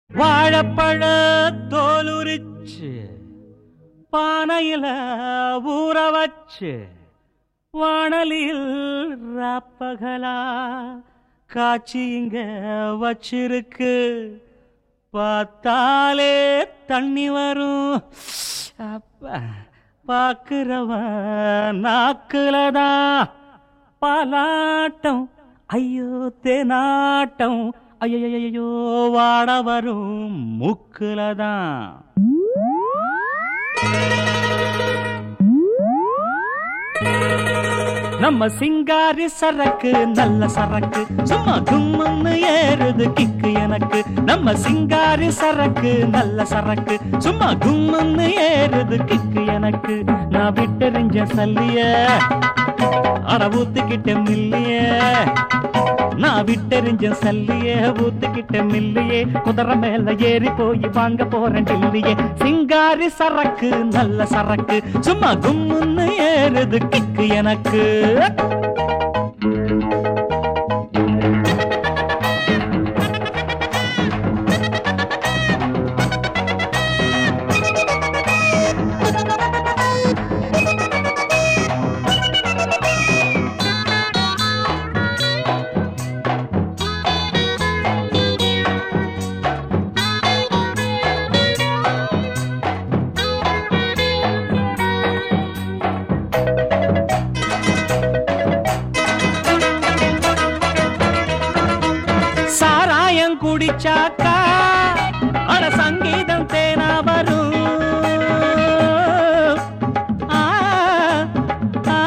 வாழைப்பழ தோலுரிச்சு பானையில ஊற வச்சு வாணலில் ராப்பகலா காய்ச்சி இங்க வச்சிருக்கு பார்த்தாலே தண்ணி வரும் அப்ப பாக்குறவன் நாக்குலதான் பாலாட்டம் ஐயோ தேனாட்டம் ஐயோ வாட வரும் மூக்குலதான் நம்ம சிங்காரி சரக்கு நல்ல சரக்கு சும்மா கும்முன்னு ஏறுது கிக்கு எனக்கு நம்ம சிங்காரி சரக்கு நல்ல சரக்கு சும்மா கும்முன்னு ஏறுது கிக்கு எனக்கு நான் விட்டெறிஞ்ச சல்லிய அட ஊத்துக்கிட்ட மில்லிய நான் விட்டெறிஞ்ச சல்லிய ஊத்துக்கிட்ட மில்லியே குதிரை மேல ஏறி போய் வாங்க போறேன் டில்லியே சிங்காரி சரக்கு நல்ல சரக்கு சும்மா கும்முன்னு ஏறுது கிக்கு எனக்கு சாராயம் குடிச்சாக்கா அட சங்கீதம் தேனா வரும் ஆ, ஆ,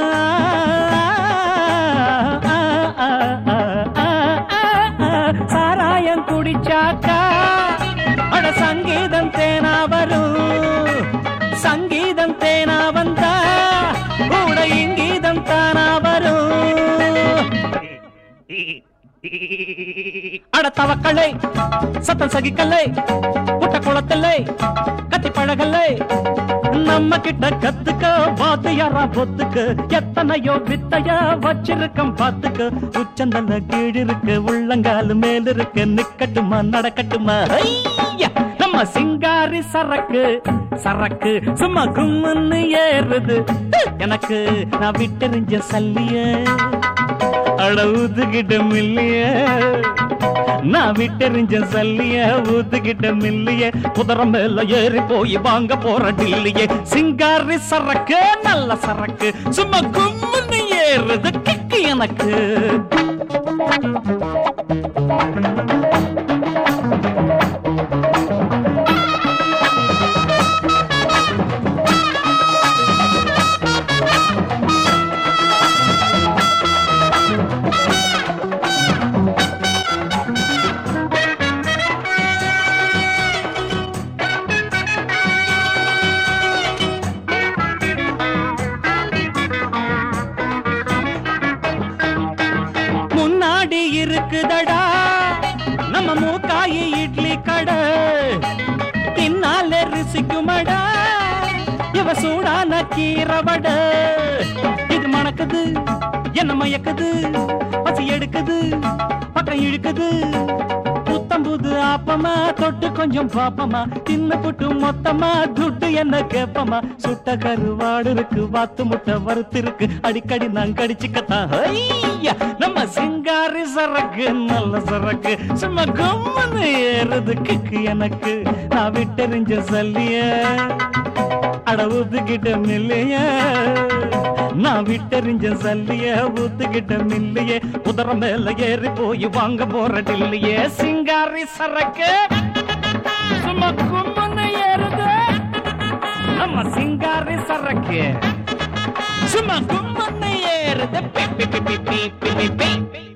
ஆ, ஆ, ஆ, ஆ, ஆ. சாராயம் குடிச்சாக்கா அட சங்கீதம் தேனா வரும் சங்கீதம் தேனா வந்தா கூட இங்கீதம் தானா வரும் அட தவக்கலை சத்தம் சகிக்கலை புட்ட குளத்தலை கத்தி பழகலை நம்ம கிட்ட கத்துக்க வாத்தியாரா பொத்துக்கு எத்தனையோ வித்தைய வச்சிருக்கம் பாத்துக்க உச்சந்தல கீழ் இருக்கு உள்ளங்கால் மேல் இருக்கு நிக்கட்டுமா நடக்கட்டுமா ஐயா! நம்ம சிங்காரி சரக்கு சரக்கு சும்மா கும்முன்னு ஏறுது எனக்கு நான் விட்டெறிஞ்ச சல்லிய அட ஊத்துக்கிட்ட மில்லிய நான் விட்டெறிஞ்ச சல்லிய ஊத்துக்கிட்ட மில்லிய குதிரை மேல ஏறி போய் வாங்க போற டில்லிய சிங்காரி சரக்கு நல்ல சரக்கு சும்மா கும்முன்னு ஏறுது கிக்கு எனக்கு முன்னாடி இருக்குதடா நம்ம மூக்காயி இட்லி கடை பின்னால ரிசிக்குமடா இவ சூடான கீரவட இது மணக்குது என்ன மயக்குது பசி எடுக்குது பக்கம் இழுக்குது புத்தம் புது ஆப்பமா தொட்டு கொஞ்சம் பாப்பமா தின்னு புட்டு மொத்தமா துட்டு என்ன கேப்பமா சுட்ட கருவாடு இருக்கு வாத்து முட்டை வறுத்து இருக்கு அடிக்கடி நான் கடிச்சுக்கத்தான் ஐயா நம்ம சிங்காரி சரக்கு நல்ல சரக்கு சும்மா கும்மனு ஏறுது கிக்கு எனக்கு நான் விட்டெறிஞ்ச சல்லிய அட ஊத்துக்கிட்ட மில்லைய நான் விட்டெறிஞ்ச சல்லிய ஊத்துக்கிட்ட மில்லையே குதிரை மேல ஏறி போய் வாங்க போற டில்லையே சிங்காரி சரக்கு சும்மா கும்மன்னு ஏறுது நம்ம சிங்காரி சரக்கு சும்மா கும்மன்னு ஏறுது பி, பி, பி, பி, பி, பி, பி, பி.